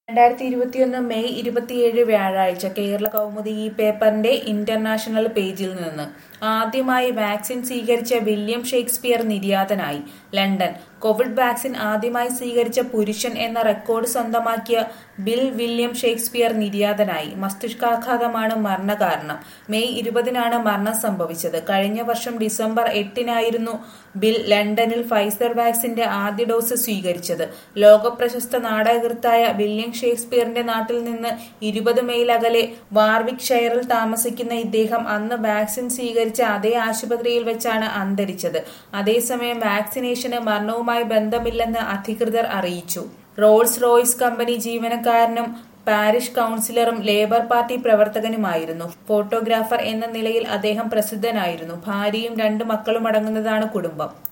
രണ്ടായിരത്തി ഇരുപത്തിയൊന്ന് മെയ് ഇരുപത്തിയേഴ് വ്യാഴാഴ്ച കേരള കൗമുദി ഈ പേപ്പറിന്റെ ഇന്റർനാഷണൽ പേജിൽ നിന്ന് ആദ്യമായി വാക്സിൻ സ്വീകരിച്ച വില്യം ഷേക്സ്പിയർ നിര്യാതനായി ലണ്ടൻ കോവിഡ് വാക്സിൻ ആദ്യമായി സ്വീകരിച്ച പുരുഷൻ എന്ന റെക്കോർഡ് സ്വന്തമാക്കിയ ബിൽ വില്യം ഷേക്സ്പിയർ നിര്യാതനായി മസ്തിഷ്കാഘാതമാണ് മരണകാരണം മെയ് ഇരുപതിനാണ് മരണം സംഭവിച്ചത് കഴിഞ്ഞ വർഷം ഡിസംബർ എട്ടിനായിരുന്നു ബിൽ ലണ്ടനിൽ ഫൈസർ വാക്സിന്റെ ആദ്യ ഡോസ് സ്വീകരിച്ചത് ലോകപ്രശസ്ത നാടകകൃത്തായ വില്യം ഷേക്സ്പിയറിന്റെ നാട്ടിൽ നിന്ന് ഇരുപത് മൈൽ അകലെ വാർവിക് ഷെയറിൽ താമസിക്കുന്ന ഇദ്ദേഹം അന്ന് വാക്സിൻ സ്വീകരിച്ച അതേ ആശുപത്രിയിൽ വെച്ചാണ് അന്തരിച്ചത് അതേസമയം വാക്സിനേഷന് മരണവുമായി ബന്ധമില്ലെന്ന് അധികൃതർ അറിയിച്ചു റോൾസ് റോയ്സ് കമ്പനി ജീവനക്കാരനും പാരിഷ് കൌൺസിലറും ലേബർ പാർട്ടി പ്രവർത്തകനുമായിരുന്നു ഫോട്ടോഗ്രാഫർ എന്ന നിലയിൽ അദ്ദേഹം പ്രസിദ്ധനായിരുന്നു ഭാര്യയും രണ്ട് മക്കളും അടങ്ങുന്നതാണ് കുടുംബം